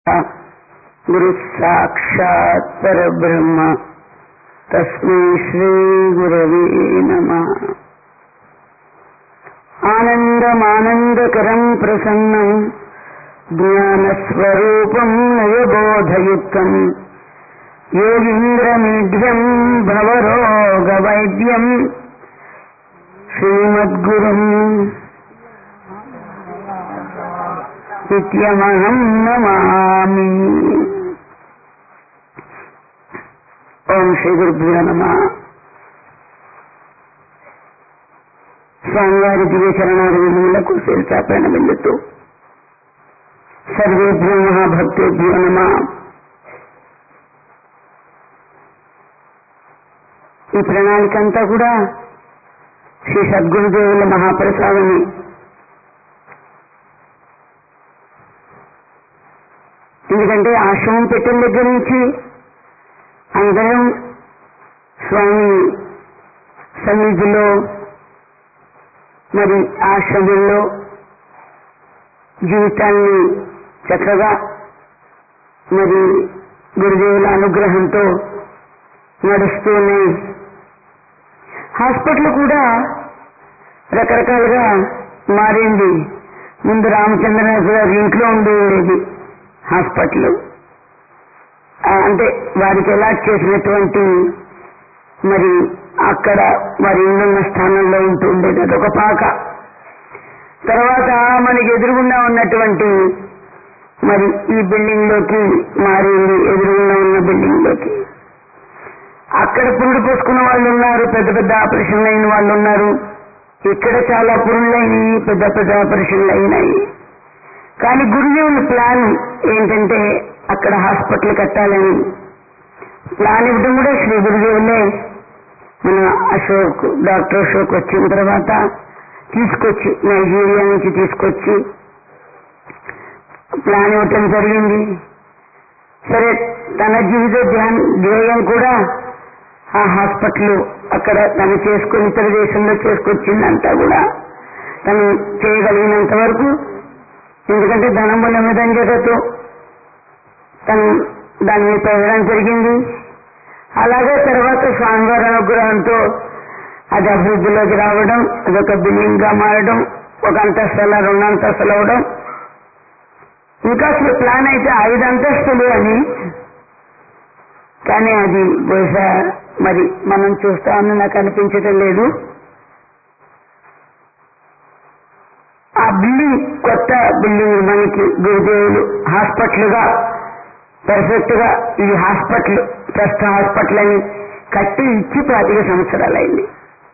గురు సాక్షాత్ పరబ్రహ్మ తస్మై శ్రీ గురవే నమ ఆనందమానందకరం ప్రసన్నం జ్ఞానస్వరూపం నయబోధయుక్తం యోగీంద్రమీఢ్యం భవరోగవైద్యం శ్రీమద్గురుం నిత్యమహం నమామి ఓం శ్రీ గురుభ్యో నమ స్వామివారి దివ్య చరణారవిందములకు శిరసాపైన బిందుతూ సర్వేభ్యో మహాభక్తేభ్యో నమ ఈ ప్రణాళిక అంతా కూడా శ్రీ సద్గురుదేవుల మహాప్రసాదమే ఎందుకంటే ఆశ్రమం పెట్టిన దగ్గర నుంచి అందరం స్వామి సన్నిధిలో మరి ఆశ్రమంలో జీవితాన్ని చక్కగా మరి గురుదేవుల అనుగ్రహంతో నడుస్తూ ఉన్నాయి హాస్పిటల్ కూడా రకరకాలుగా మారింది ముందు రామచంద్రనాథ్ గారి ఇంట్లో ఉండేది హాస్పిటల్ అంటే వారికి అలాట్ చేసినటువంటి మరి అక్కడ వారి ఇల్లున్న స్థానంలో ఉంటూ ఉండేది అదొక పాక తర్వాత మనకి ఎదురుగుండా ఉన్నటువంటి మరి ఈ బిల్డింగ్ లోకి మారింది ఎదురుగుండా ఉన్న బిల్డింగ్ లోకి అక్కడ పురుడు పోసుకున్న వాళ్ళు ఉన్నారు పెద్ద పెద్ద ఆపరేషన్లు అయిన వాళ్ళు ఉన్నారు ఇక్కడ చాలా పురుళ్ళు అయినాయి పెద్ద పెద్ద ఆపరేషన్లు అయినాయి కానీ గురుదేవుల ప్లాన్ ఏంటంటే అక్కడ హాస్పిటల్ కట్టాలని ప్లాన్ ఇవ్వడం కూడా శ్రీ గురుదేవులే మన అశోక్ డాక్టర్ అశోక్ వచ్చిన తర్వాత తీసుకొచ్చి నైజీరియా నుంచి తీసుకొచ్చి ప్లాన్ ఇవ్వటం జరిగింది సరే తన జీవిత ధ్యేయం కూడా ఆ హాస్పిటల్ అక్కడ తను చేసుకుని ఇతర దేశంలో చేసుకొచ్చిందంతా కూడా తను చేయగలిగినంత వరకు ఎందుకంటే ధనం మూలమిదం జగత్తు తను దాని మీద పెట్టడం జరిగింది అలాగే తర్వాత స్వామివారి అనుగ్రహంతో అది అభివృద్ధిలోకి రావడం అదొక బిల్డింగ్ గా మారడం ఒక అంతస్తుల రెండు అంతస్తులు అవడం ఇంకా అసలు ప్లాన్ అయితే ఐదు అంతస్తులు అని కానీ అది బహుశా మరి మనం చూస్తామని నాకు అనిపించటం లేదు ఆ బిల్డింగ్ కొత్త బిల్డింగ్ మనకి గురుదేవులు హాస్పిటల్ గా పర్ఫెక్ట్ గా ఇది హాస్పిటల్ ట్రస్ట్ హాస్పిటల్ అని కట్టి ఇచ్చి పాతిక సంవత్సరాలైంది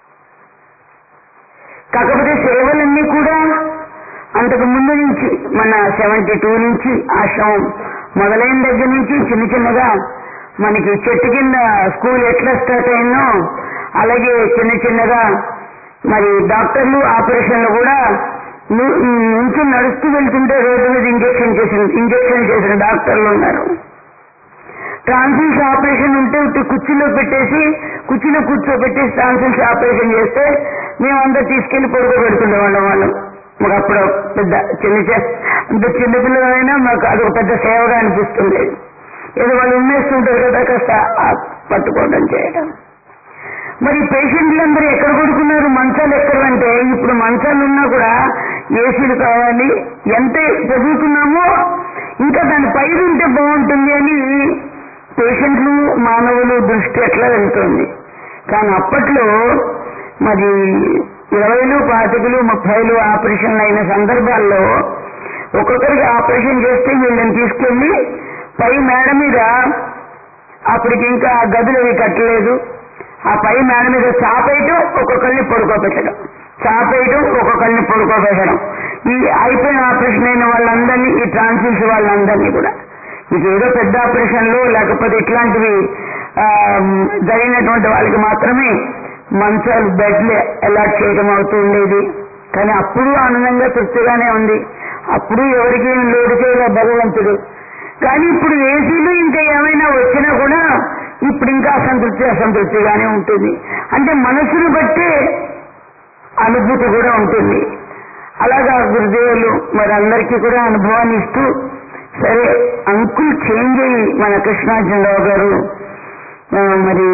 కాకపోతే సేవలన్నీ కూడా అంతకు ముందు నుంచి మన సెవెంటీ టూ నుంచి ఆశ్రమం మొదలైన దగ్గర నుంచి చిన్న చిన్నగా మనకి చెట్టు కింద స్కూల్ ఎట్లా స్టార్ట్ అయిందో అలాగే చిన్న చిన్నగా మరి డాక్టర్లు ఆపరేషన్లు కూడా నుంచి నడుస్తూ వెళ్తుంటే రోడ్డు మీద ఇంజక్షన్ చేసిన ఇంజక్షన్ చేసిన డాక్టర్లు ఉన్నారు ట్రాన్సిల్స్ ఆపరేషన్ ఉంటే ఇటు కుర్చీలో పెట్టేసి కుర్చీలో కూర్చోబెట్టేసి ట్రాన్సిల్స్ ఆపరేషన్ చేస్తే మేమంతా తీసుకెళ్లి పడుకోబెడుతుండే వాళ్ళం వాళ్ళు మాకు అప్పుడు పెద్ద చిన్న అంత చిన్నపిల్లలైనా మాకు అదొక పెద్ద సేవగా అనిపిస్తుంది ఏదో వాళ్ళు ఉమ్మేస్తుంటారు కదా కాస్త పట్టుకోవడం చేయడం మరి పేషెంట్లందరూ ఎక్కడ కొడుకున్నారు మంచాలు ఎక్కడంటే ఇప్పుడు మంచాలు ఉన్నా కూడా ఏసీలు కావాలి ఎంత చదువుతున్నామో ఇంకా దాని పైన ఉంటే బాగుంటుంది అని పేషెంట్లు మానవులు దృష్టి ఎట్లా వెళ్తుంది కానీ అప్పట్లో మరి ఇరవైలు పాతికలు ముప్పైలు ఆపరేషన్లు అయిన సందర్భాల్లో ఒక్కొక్కరికి ఆపరేషన్ చేస్తే వీళ్ళని తీసుకెళ్లి పై మేడ మీద అప్పటికి ఇంకా గదులు అవి కట్టలేదు ఆ పై మేడ మీద చాపేయటం ఒక్కొక్కరిని పడుకోబెట్టడం చాపేయటం ఒక్కొక్కరిని పడుకోబెట్టడం ఈ అయిపోయిన ఆపరేషన్ అయిన వాళ్ళందరినీ ఈ ట్రాన్సిల్స్ వాళ్ళందరినీ కూడా ఇదేదో పెద్ద ఆపరేషన్లు లేకపోతే ఇట్లాంటివి జరిగినటువంటి వాళ్ళకి మాత్రమే మంచాలు బెడ్లు అలాట్ చేయడం అవుతూ ఉండేది కానీ అప్పుడు ఆనందంగా తృప్తిగానే ఉంది అప్పుడు ఎవరికి లోటు చేయలే భగవంతుడు కానీ ఇప్పుడు ఏసీలు ఇంకా ఏమైనా వచ్చినా కూడా ఇప్పుడు ఇంకా అసంతృప్తి అసంతృప్తిగానే ఉంటుంది అంటే మనసును బట్టే అనుభూతి కూడా ఉంటుంది అలాగా గురుదేవులు మరి అందరికీ కూడా అనుభవాన్ని ఇస్తూ సరే అంకుల్ చేంజ్ అయ్యి మన కృష్ణార్జునరావు గారు ఆ, మరి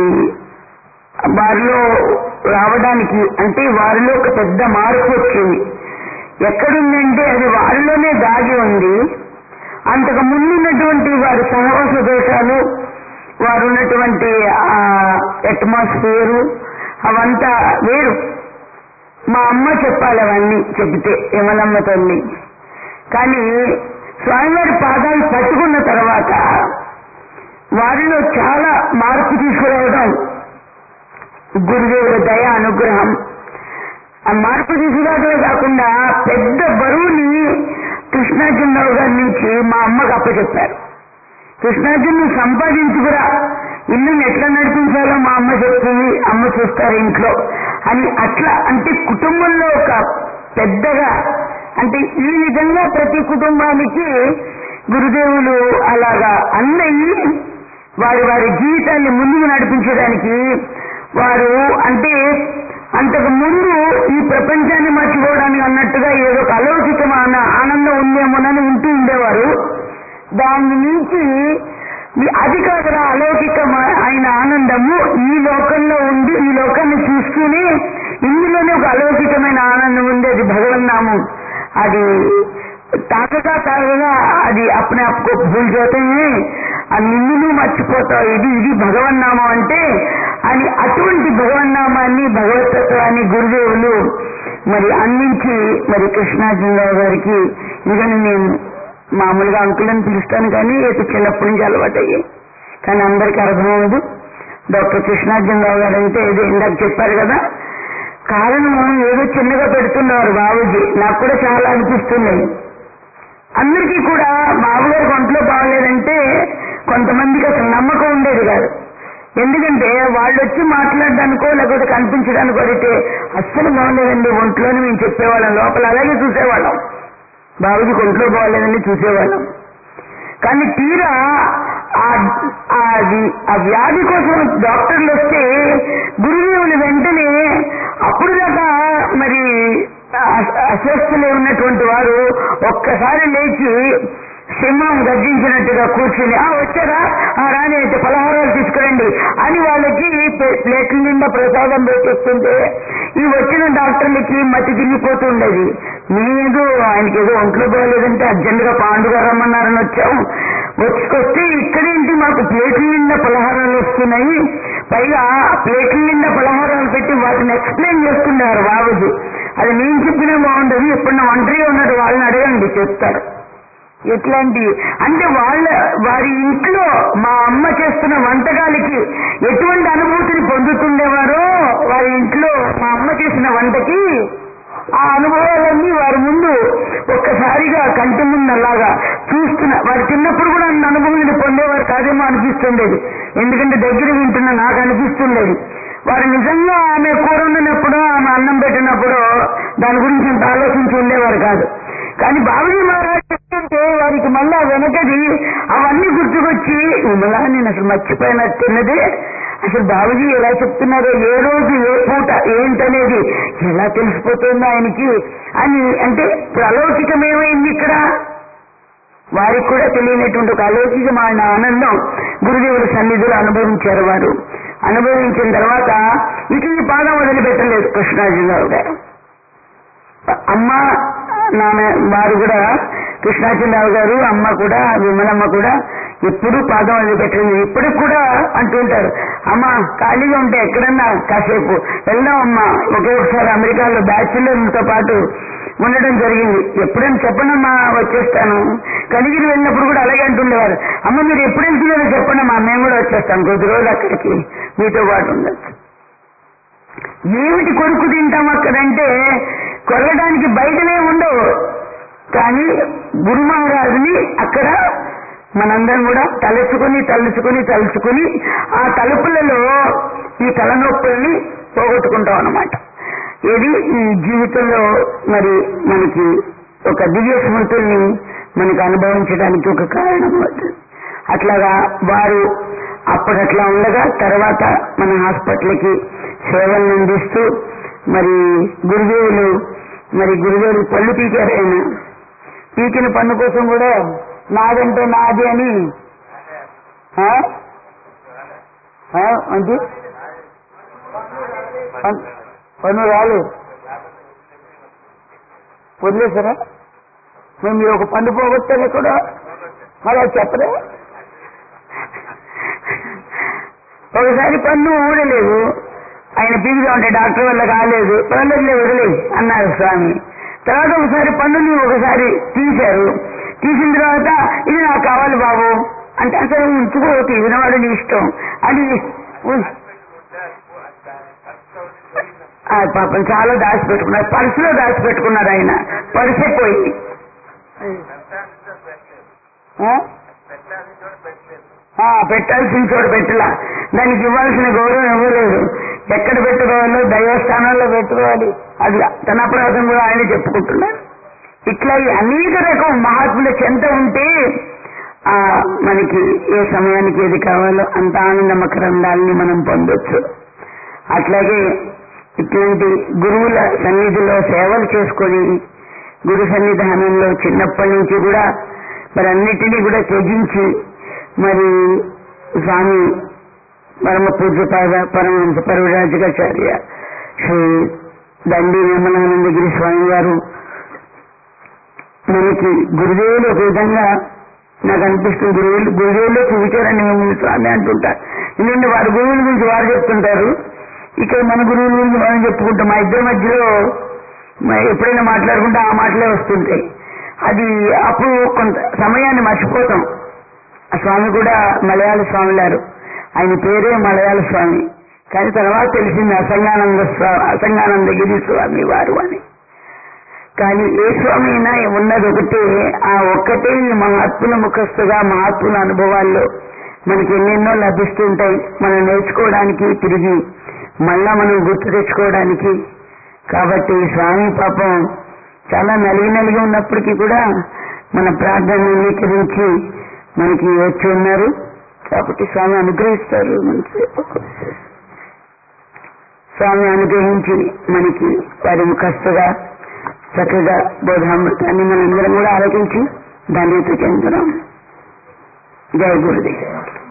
వారిలో రావడానికి అంటే వారిలో ఒక పెద్ద మార్పు వచ్చింది ఎక్కడుందంటే అది వారిలోనే దాగి ఉంది అంతకు ముందున్నటువంటి వారి సహవాస దోషాలు వారు ఉన్నటువంటి ఆ అట్మాస్ఫియరు అవంతా వేరు మా అమ్మ చెప్పాలి అవన్నీ చెబితే యమలమ్మ తల్లి కానీ స్వామివారి పాదాలు పట్టుకున్న తర్వాత వారిలో చాలా మార్పు తీసుకురావడం గురుదేవుల దయ అనుగ్రహం ఆ మార్పు తీసుకురావడమే కాకుండా పెద్ద బరువుని కృష్ణార్జునరావు గారి నుంచి మా అమ్మకు అప్పచెప్పారు కృష్ణార్జును సంపాదించుకురా ఇల్లుని ఎట్లా నడిపించాలో మా అమ్మ చెప్తుంది అమ్మ చూస్తారు ఇంట్లో అని అట్లా అంటే కుటుంబంలో ఒక పెద్దగా అంటే ఈ విధంగా ప్రతి కుటుంబానికి గురుదేవులు అలాగా అన్నయ్యి వారి వారి జీవితాన్ని ముందుకు నడిపించడానికి వారు అంటే అంతకు ముందు ఈ ప్రపంచాన్ని మర్చిపోవడానికి అన్నట్టుగా ఏదో ఒక అలౌకికమైన ఆనందం ఉందేమోనని ఉంటూ ఉండేవారు దాని నుంచి ఈ అది కాదురా అలౌకిక అయిన ఆనందము ఈ లోకంలో ఉండి ఈ లోకాన్ని చూస్తూనే ఇందులోనే ఒక అలౌకికమైన ఆనందం ఉంది అది భగవన్నామం అది తాకగా తాగగా అది అప్నే ఆప్కో భూల్ జాతే हैं ఆ నిన్ను మర్చిపోతావు ఇది ఇది భగవన్నామం అంటే అని అటువంటి భగవన్నామాన్ని భగవతత్వాన్ని గురుదేవులు మరి అందించి మరి కృష్ణార్జునరావు గారికి ఎందుకని నేను మామూలుగా అంకులని పిలుస్తాను కానీ ఏదో చిన్నప్పటి నుంచి అలవాటయ్యాయి కానీ అందరికీ అర్థమవదు డాక్టర్ కృష్ణార్జునరావు గారు అంటే ఏదో ఇందాక చెప్పారు కదా కారణం ఏదో చిన్నగా పెడుతున్నారు బాబుజీ నాకు కూడా చాలా అనిపిస్తున్నాయి అందరికీ కూడా బాబుగారికి ఒంట్లో బాగలేదంటే కొంతమందికి అసలు నమ్మకం ఉండేది కాదు ఎందుకంటే వాళ్ళు వచ్చి మాట్లాడడానికో లేకపోతే కనిపించడానికో అయితే అస్సలు బాగలేదండి ఒంట్లోని మేము చెప్పేవాళ్ళం లోపల అలాగే చూసేవాళ్ళం బాబుజీకి ఒంట్లో బాగలేదని చూసేవాళ్ళం కానీ తీరా ఆ- అది ఆ వ్యాధి కోసం డాక్టర్లు వస్తే గురుదేవులు వెంటనే అప్పుడు దాకా మరి అ- అస్వస్థలే ఉన్నటువంటి వారు ఒక్కసారి లేచి సింహం గర్జించినట్టుగా కూర్చుని ఆ వచ్చారా ఆ రాని అయితే పలహారాలు తీసుకురండి అని వాళ్ళకి ప్లే- ప్లేట్ల నిండా ప్రసాదం పెట్టేస్తుంటే ఈ వచ్చిన డాక్టర్లకి మతి తిరిగిపోతుండేది మేమేదో ఆయనకి ఏదో ఒంట్లో పోలేదంటే అర్జెంట్ గా పాండుగా రమ్మన్నారని వచ్చాం వచ్చుకొస్తే ఇక్కడేంటి మాకు ప్లేట్ల నిండా పలహారాలు వస్తున్నాయి పైగా ప్లేట్ల నిండా పలహారాలు పెట్టి వాటిని ఎక్స్ప్లెయిన్ చేస్తున్నారు బాబుజీ అది నేను చెప్పినా బాగుండదు ఎప్పుడన్నా ఒంటరిగా ఉన్నారు వాళ్ళని అడగండి చెప్తారు ఎట్లాంటి అంటే వాళ్ళ వారి ఇంట్లో మా అమ్మ చేస్తున్న వంటకాలకి ఎటువంటి అనుభూతిని పొందుతుండేవారో వారి ఇంట్లో మా అమ్మ చేసిన వంటకి ఆ అనుభవాలన్నీ వారి ముందు ఒక్కసారిగా కంటి ముందు అలాగా చూస్తున్న వారు చిన్నప్పుడు కూడా అన్న అనుభూతిని పొందేవారు కాదేమో అనిపిస్తుండేది ఎందుకంటే దగ్గర వింటున్న నాకు అనిపిస్తుండేది వారు నిజంగా ఆమె కూర వండినప్పుడు ఆమె అన్నం పెట్టినప్పుడు దాని గురించి అంత ఆలోచించి ఉండేవారు కాదు కానీ బాబుజీ మహారాజ్ చెప్తుంటే వారికి మళ్ళా వెనకది అవన్నీ గుర్తుకొచ్చి మళ్ళా నేను అసలు మర్చిపోయిన తిన్నదే అసలు బాబుజీ ఎలా చెప్తున్నారో ఏ రోజు ఏ పూట ఏంటనేది ఎలా తెలిసిపోతుందో ఆయనకి అని అంటే ఇప్పుడు అలౌకికం ఏమైంది ఇక్కడ వారికి కూడా తెలియనటువంటి ఒక అలౌకికమైన ఆనందం గురుదేవుల సన్నిధిలో అనుభవించారు వారు అనుభవించిన తర్వాత ఇక ఈ పాదం వదిలిపెట్టలేదు కృష్ణార్జునరావు గారు అమ్మ నాన్న వారు కూడా కృష్ణాచంద్రరావు గారు అమ్మ కూడా విమలమ్మ కూడా ఎప్పుడు పాదం అది పెట్టింది ఇప్పటికి కూడా అంటుంటారు అమ్మ ఖాళీగా ఉంటే ఎక్కడన్నా కాసేపు వెళ్దాం అమ్మా ఒకే ఒకసారి అమెరికాలో బ్యాచులర్లతో పాటు ఉండడం జరిగింది ఎప్పుడైనా చెప్పనమ్మా వచ్చేస్తాను కలిగిరి వెళ్ళినప్పుడు కూడా అలాగే అంటుండేవారు అమ్మ మీరు ఎప్పుడు వెళ్తున్నారో చెప్పండమ్మా మేము కూడా వచ్చేస్తాం కొద్ది రోజులు అక్కడికి మీతో పాటు ఉండొచ్చు ఏమిటి కొడుకు తింటాం అక్కడంటే కొరగడానికి బయటనే ఉండవు కానీ గురు మహారాజుని అక్కడ మనందరం కూడా తలుచుకుని తలుచుకుని తలుచుకుని ఆ తలుపులలో ఈ తలనొప్పుల్ని పోగొట్టుకుంటాం అన్నమాట ఇది ఈ జీవితంలో మరి మనకి ఒక దివ్య స్మృతుల్ని మనకు అనుభవించడానికి ఒక కారణం అవుతుంది అట్లాగా వారు అప్పుడట్లా ఉండగా తర్వాత మన హాస్పిటల్కి సేవలను అందిస్తూ మరి గురుదేవులు మరి గురుదేవులు పళ్ళు పీకారు ఆయన పీకిన పన్ను కోసం కూడా నాదంటే నాది అని ఆ? ఆ? అంటే పన్- పన్ను రాలు వదిలేసారా మేము మీరు ఒక పన్ను పోగొట్టారు కూడా మరి అది చెప్పరే ఒకసారి పన్ను ఊడలేదు ఆయన పీజీగా ఉంటే డాక్టర్ వల్ల కాలేదు పర్వాలేదులే వదిలే అన్నారు స్వామి తర్వాత ఒకసారి పన్నుని ఒకసారి తీశారు తీసిన తర్వాత ఇది నాకు కావాలి బాబు అంటే అసలు ఉంచుకో తీసినవాడు నీ ఇష్టం అది ఉ- ఆ పాపం చాలా దాచిపెట్టుకున్నారు పర్సులో దాచిపెట్టుకున్నారు ఆయన పర్సే పోయింది ఆ? ఆ, పెట్టాల్సిన చోట పెట్టలా దానికి ఇవ్వాల్సిన గౌరవం ఇవ్వలేదు ఎక్కడ పెట్టుకోవాలో దైవస్థానాల్లో పెట్టుకోవాలి అది తన అపరాధం కూడా ఆయన చెప్పుకుంటున్నారు ఇట్లా ఈ అనేక రకం మహాత్ముల చెంత ఉంటే ఆ మనకి ఏ సమయానికి ఏది కావాలో అంత ఆనందమకరందాలని మనం పొందొచ్చు అట్లాగే ఇట్లాంటి గురువుల సన్నిధిలో సేవలు చేసుకొని గురు సన్నిధానంలో చిన్నప్పటి నుంచి కూడా మరి అన్నిటినీ కూడా త్యజించి మరి స్వామి పరమ పూజ్యపాద పరమహంస పరవరాజకాచార్య శ్రీ దండి నిర్మలానందగిరి స్వామి వారు మనకి గురుదేవులు ఒక విధంగా నాకు అనిపిస్తుంది గురువులు గురుదేవుల్లో చూపించారని మేము స్వామి అంటుంటారు ఎందుకంటే వారి గురువుల గురించి వారు చెప్తుంటారు ఇక్కడ మన గురువుల గురించి మనం చెప్పుకుంటాం మా ఇద్దరి మధ్యలో మ- ఎప్పుడైనా మాట్లాడుకుంటే ఆ మాటలే వస్తుంటాయి అది అప్పుడు కొంత సమయాన్ని మర్చిపోతాం ఆ స్వామి కూడా మలయాళ స్వామిలారు ఆయన పేరే మలయాళ స్వామి కానీ తర్వాత తెలిసింది అసంగానంద స్వామి అసంగానందగిరి స్వామి వారు అని కానీ ఏ స్వామి అయినా ఉన్నది ఒకటే ఆ ఒక్కటే ఈ మహాత్ముల ముఖస్తుగా మహాత్ముల అనుభవాల్లో మనకి ఎన్నెన్నో లభిస్తుంటాయి మనం నేర్చుకోవడానికి తిరిగి మళ్ళా మనం గుర్తు తెచ్చుకోవడానికి కాబట్టి ఈ స్వామి పాపం చాలా నలిగి నలిగి ఉన్నప్పటికీ కూడా మన ప్రార్థన అంగీకరించి మనకి వచ్చి ఉన్నారు కాబట్టి స్వామి అనుగ్రహిస్తారు మనకి స్వామి అనుగ్రహించి మనకి వారి ముఖస్తుగా చక్కగా బోధామృతాన్ని మనందరం కూడా ఆలోచించి ధన్యత చెందుదాం జయ గురుదేవ్